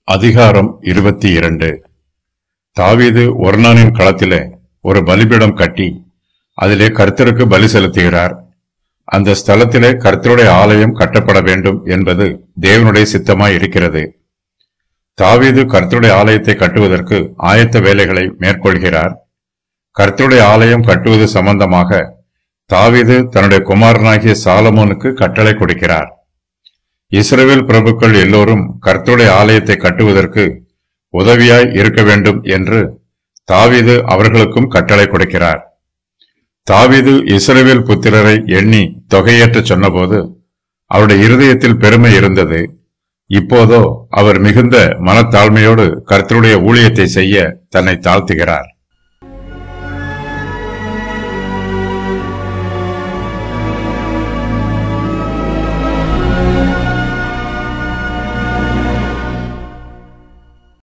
அதிகாரம் இருபத்தி இரண்டு தாவீது ஒர்னானின் களத்திலே ஒரு பலிபீடம் கட்டி அதிலே கர்த்தருக்கு பலி செலுத்துகிறார் அந்த ஸ்தலத்திலே கர்த்தருடைய ஆலயம் கட்டப்பட வேண்டும் என்பது தேவனுடைய சித்தமாய் இருக்கிறது தாவீது கர்த்தருடைய ஆலயத்தை கட்டுவதற்கு ஆயத்த வேலைகளை மேற்கொள்கிறார் கர்த்தருடைய ஆலயம் கட்டுவது சம்பந்தமாக தாவீது தன்னுடைய குமாரனாகிய சாலமோனுக்கு கட்டளை கொடுக்கிறார் இஸ்ரவேல் பிரபுக்கள் எல்லோரும் கர்த்தருடைய ஆலயத்தை கட்டுவதற்கு உதவியாய் இருக்க வேண்டும் என்று தாவீது அவர்களுக்கும் கட்டளை கொடுக்கிறார் தாவீது இஸ்ரவேல் புத்திரரை எண்ணி தொகையேற்றச் சொன்னபோது அவருடைய இருதயத்தில் பெருமை இருந்தது இப்போதோ அவர் மிகுந்த மனத்தாழ்மையோடு கர்த்தருடைய ஊழியத்தை செய்ய தன்னை தாழ்த்துகிறார்